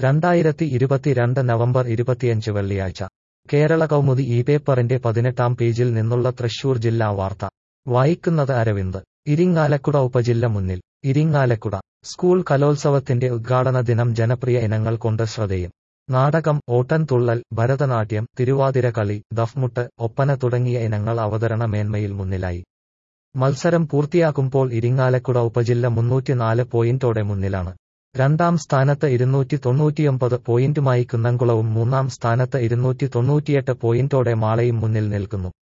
രണ്ടായിരത്തി ഇരുപത്തിരണ്ട് നവംബർ ഇരുപത്തിയഞ്ച് വെള്ളിയാഴ്ച കേരള കൗമുദി ഈ പേപ്പറിന്റെ പതിനെട്ടാം പേജിൽ നിന്നുള്ള തൃശൂർ ജില്ലാ വാർത്ത വായിക്കുന്നത് അരവിന്ദ് ഇരിങ്ങാലക്കുട ഉപജില്ല മുന്നിൽ ഇരിങ്ങാലക്കുട സ്കൂൾ കലോത്സവത്തിന്റെ ഉദ്ഘാടന ദിനം ജനപ്രിയ ഇനങ്ങൾ കൊണ്ട് ശ്രദ്ധേയം നാടകം ഓട്ടൻതുള്ളൽ ഭരതനാട്യം തിരുവാതിരകളി ദഫ്മുട്ട് ഒപ്പന തുടങ്ങിയ ഇനങ്ങൾ അവതരണ മേന്മയിൽ മുന്നിലായി മത്സരം പൂർത്തിയാക്കുമ്പോൾ ഇരിങ്ങാലക്കുട ഉപജില്ല മുന്നൂറ്റിനാല് പോയിന്റോടെ മുന്നിലാണ് രണ്ടാം സ്ഥാനത്ത് ഇരുന്നൂറ്റി തൊണ്ണൂറ്റിയൊമ്പത് പോയിന്റുമായി കുന്നംകുളവും മൂന്നാം സ്ഥാനത്ത് ഇരുന്നൂറ്റി തൊണ്ണൂറ്റിയെട്ട് പോയിന്റോടെ മാളയും മുന്നിൽ നിൽക്കുന്നു